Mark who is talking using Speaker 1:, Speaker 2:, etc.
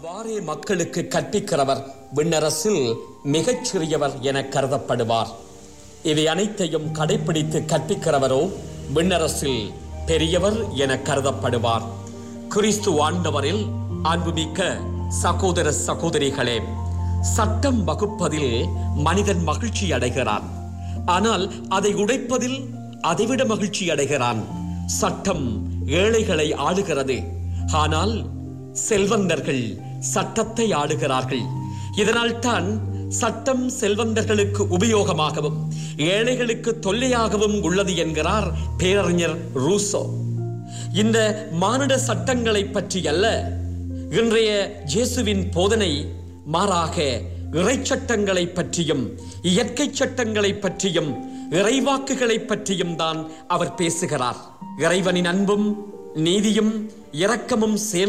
Speaker 1: அவ்வாறே மக்களுக்கு கற்பிக்கிறவர் விண்ணரசில் மிகச் சிறியவர் என கருதப்படுவார் இவை அனைத்தையும் கடைப்பிடித்து கற்பிக்கிறவரோ விண்ணரசில் பெரியவர் என கருதப்படுவார் கிறிஸ்து ஆண்டவரில் அன்புமிக்க சகோதர சகோதரிகளே சட்டம் வகுப்பதில் மனிதன் மகிழ்ச்சி அடைகிறான் ஆனால் அதை உடைப்பதில் அதைவிட மகிழ்ச்சி அடைகிறான் சட்டம் ஏழைகளை ஆளுகிறது ஆனால் செல்வந்தர்கள் சட்டத்தை ஆளுகிறார்கள் இதனால் தான் சட்டம் செல்வந்தர்களுக்கு உபயோகமாகவும் ஏழைகளுக்கு தொல்லையாகவும் உள்ளது என்கிறார் பேரறிஞர் ரூசோ இந்த மானிட சட்டங்களை பற்றி அல்ல இன்றைய இயேசுவின் போதனை மாறாக இறை சட்டங்களை பற்றியும் இயற்கை சட்டங்களை பற்றியும் இறைவாக்குகளை பற்றியும் தான் அவர் பேசுகிறார் இறைவனின் அன்பும் நீதியும் இரக்கமும் சேர்ந்து